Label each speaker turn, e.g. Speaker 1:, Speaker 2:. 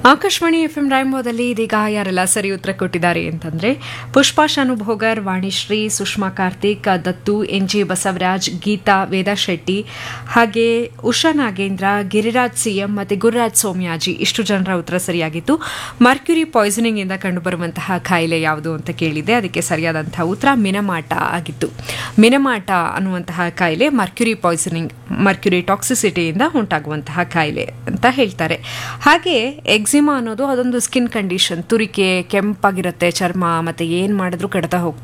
Speaker 1: Akashvani F M ರಾಯಂಬೋದಲ್ಲಿ ಇದೀಗ ಯಾರೆಲ್ಲ ಸರಿ ಉತ್ತರ ಕೊಟ್ಟಿದ್ದಾರೆ ಅಂತಂದ್ರೆ ಪುಷ್ಪಾ ಶಾನುಭೋಗರ್ ವಾಣಿಶ್ರೀ ಸುಷ್ಮಾ ಕಾರ್ತಿಕ್ ದತ್ತು ಎನ್ ಜಿ ಬಸವರಾಜ್ ಗೀತಾ ವೇದಾ ಶೆಟ್ಟಿ ಹಾಗೆ ಉಷಾ ನಾಗೇಂದ್ರ ಗಿರಿರಾಜ್ ಸಿಎಂ ಮತ್ತೆ ಗುರುರಾಜ್ ಸೋಮ್ಯಾಜಿ ಇಷ್ಟು ಜನರ ಉತ್ತರ ಸರಿಯಾಗಿತ್ತು ಮರ್ಕ್ಯುರಿ ಪಾಯ್ಸನಿಂಗ್ ಇಂದ ಕಂಡುಬರುವಂತಹ ಕಾಯಿಲೆ ಯಾವುದು ಅಂತ ಕೇಳಿದೆ ಅದಕ್ಕೆ ಸರಿಯಾದಂತಹ ಉತ್ತರ ಮಿನಮಾಟ ಆಗಿತ್ತು ಮಿನಮಾಟ ಅನ್ನುವಂತಹ ಕಾಯಿಲೆ ಮರ್ಕ್ಯುರಿ ಪಾಯ್ಸನಿಂಗ್ ಮರ್ಕ್ಯುರಿ ಟಾಕ್ಸಿಸಿಟಿಯಿಂದ ಉಂಟಾಗುವಂತಹ ಕಾಯಿಲೆ ಅಂತ ಹೇಳ್ತಾರೆ ಹಾಗೆ ಎಕ್ಸಿಮಾ ಅನ್ನೋದು ಅದೊಂದು ಸ್ಕಿನ್ ಕಂಡೀಷನ್ ತುರಿಕೆ ಕೆಂಪಾಗಿರುತ್ತೆ ಚರ್ಮ ಮತ್ತೆ ಏನ್ ಮಾಡಿದ್ರು ಕಡ್ತಾ ಹೋಗ್ತಾ